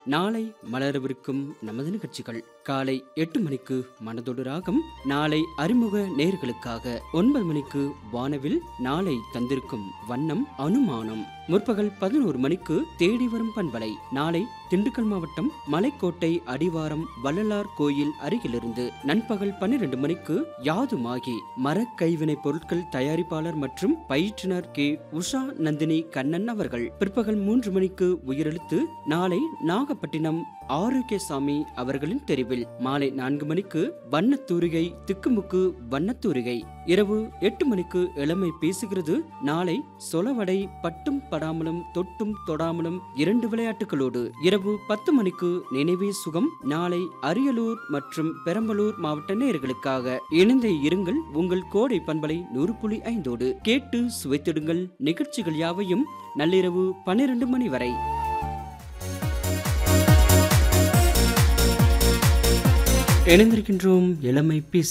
நாளை மலரவிருக்கும் நமது நிகழ்ச்சிகள் காலை எட்டு மணிக்கு மனதொடு ராகம் நாளை அறிமுக நேர்களுக்காக ஒன்பது மணிக்கு வானவில் நாளை தந்திருக்கும் வண்ணம் அனுமானம் முற்பகல் பதினோரு மணிக்கு தேடி வரும் பண்பலை நாளை திண்டுக்கல் மாவட்டம் மலைக்கோட்டை அடிவாரம் வள்ளலார் கோயில் அருகிலிருந்து நண்பகல் பன்னிரண்டு மணிக்கு யாதுமாகி மரக் கைவினைப் பொருட்கள் தயாரிப்பாளர் மற்றும் பயிற்றுனர் கே உஷா நந்தினி கண்ணன் அவர்கள் பிற்பகல் மூன்று மணிக்கு உயிரெழுத்து நாளை நாகப்பட்டினம் ஆரோக்கியசாமி அவர்களின் தெரிவில் மாலை நான்கு மணிக்கு வண்ணத்தூரிகை திக்குமுக்கு வண்ணத்தூரிகை இரவு எட்டு மணிக்கு இளமை பேசுகிறது நாளை சொலவடை பட்டும் படாமலும் தொட்டும் தொடாமலும் இரண்டு விளையாட்டுகளோடு இரவு பத்து மணிக்கு நினைவே சுகம் நாளை அரியலூர் மற்றும் பெரம்பலூர் மாவட்ட நேயர்களுக்காக இணைந்தே இருங்கள் உங்கள் கோடை பண்பலை நூறு புள்ளி ஐந்தோடு கேட்டு சுவைத்திடுங்கள் நிகழ்ச்சிகள் யாவையும் நள்ளிரவு பன்னிரண்டு மணி வரை இணைந்திருக்கின்றோம் இளமை பேசு